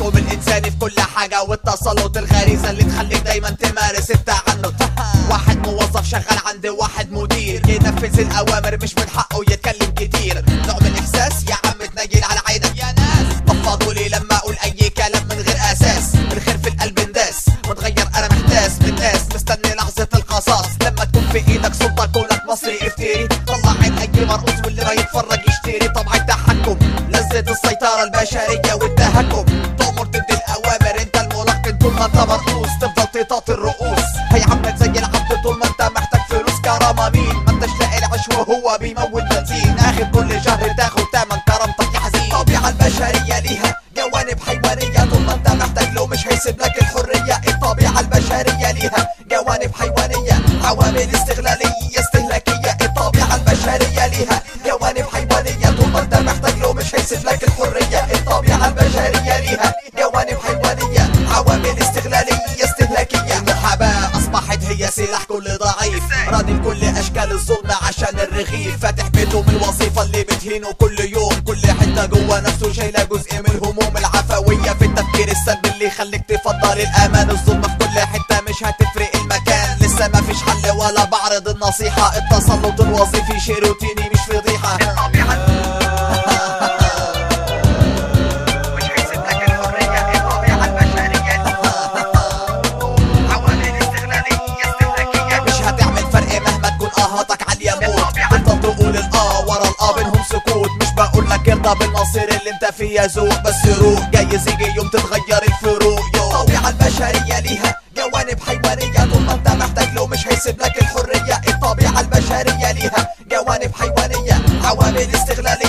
التحكم الانساني في كل حاجة والتسلط الغريزة اللي تخليك دايما تمارس التعنت واحد موظف شغال عند واحد مدير ينفذ الاوامر مش من حقه يتكلم كتير نوع من الاحساس يا عم تنيل على عينك يا ناس طفضوا لي لما اقول اي كلام من غير اساس الخير في القلب انداس متغير انا محتاس من الناس مستني لحظة القصاص لما تكون في ايدك سلطة كونك مصري افتري طلع عين اي مرقص واللي ما يتفرج يشتري طبع التحكم لذة السيطرة البشرية والتهكم تأمر تدي الاوامر انت الملقن طول ما انت مرقوص تفضل تطاط الرؤوس هي عمك زي العبد طول ما انت محتاج فلوس كرامة مين ما انتش لاقي العيش وهو بيموت بنزين اخر كل شهر تاخد تمن كرامتك يا حزين الطبيعة البشرية ليها جوانب حيوانية طول ما انت محتاج له مش هيسيب لك الحرية الطبيعة البشرية ليها جوانب حيوانية عوامل استغلالية استهلاكية الطبيعة البشرية ليها جوانب حيوانية طول ما انت محتاج له مش هيسيب لك الحرية الطبيعة البشرية ليها جوانب حيوانية عوامل استغلالية استهلاكية المحاباة أصبحت هي سلاح كل ضعيف راضي بكل أشكال الظلم عشان الرغيف فاتح بيته من الوظيفة اللي بتهينه كل يوم كل حتة جوه نفسه شايلة جزء من الهموم العفوية في التفكير السلبي اللي يخليك تفضل الأمان الظلم في كل حتة مش هتفرق المكان لسه ما فيش حل ولا بعرض النصيحة التسلط الوظيفي شيء روتيني مش فضيحة الطبيعة مش هيسيب لك الحرية الطبيعة البشرية عوامل استغلالية استهلاكية مش هتعمل فرق مهما تكون اهاتك عالية موت تفضل تقول الاه ورا الاه بينهم سكوت مش بقول لك ارضى بالمصير اللي انت فيه يا ذوق بس روق جايز يجي يوم تتغير الفروق يوم الطبيعة البشرية ليها جوانب حيوانية طول ما انت محتاج له مش هيسيب لك الحرية الطبيعة البشرية ليها جوانب حيوانية عوامل استغلالية